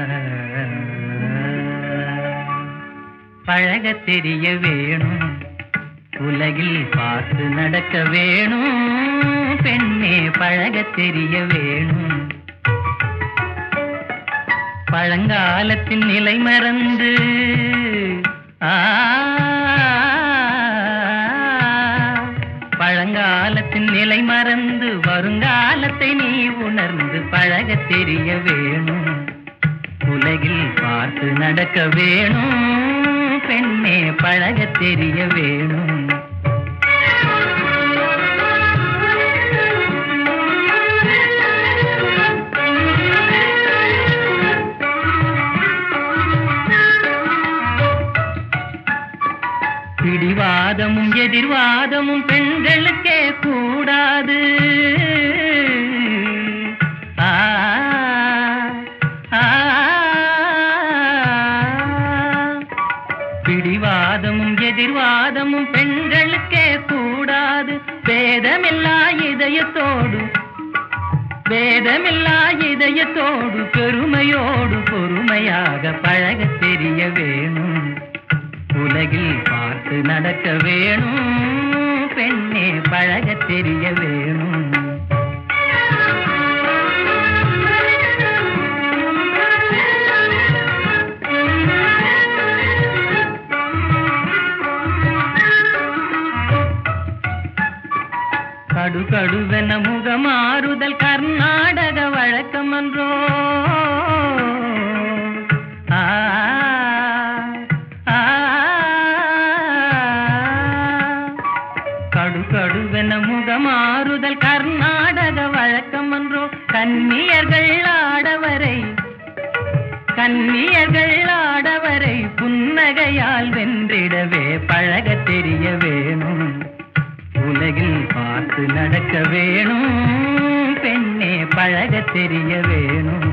பழகத் தெரிய வேணும் உலகில் பார்த்து நடக்க வேணும் பெண்ணே பழகத் தெரிய வேணும் பழங்காலத்தின் நிலை மறந்து ஆ பழங்காலத்தின் நிலை மறந்து வருங்காலத்தை நீ உணர்ந்து பழகத் தெரிய வேணும் உலகில் பார்த்து நடக்க வேணும் பெண்ணே பழகத் தெரிய வேணும் பிடிவாதமும் எதிர்வாதமும் பெண்களுக்கே கூடாது ஆ, ஆ, பிடிவாதமும் எதிர்வாதமும் பெண்களுக்கே கூடாது வேதமில்லா இதயத்தோடு வேதமில்லா இதயத்தோடு பெருமையோடு பொறுமையாக பழகத் தெரிய வேணும் உலகில் பார்த்து நடக்க வேணும் பெண்ணே பழகத் தெரிய வேணும் கடு கடுவென முகமாறுதல் கர்நாடக வழக்கமன்றோ ஆ, ஆ, கடு கடுவென முகமாறுதல் கர்நாடக வழக்கமன்றோ கன்னியர்கள் ஆடவரை கன்னியர்கள் ஆடவரை புன்னகையால் வென்றிடவே பழகத் தெரிய வேணும் உலகில் பார்த்து நடக்க வேணும் பெண்ணே பழகத் தெரிய வேணும்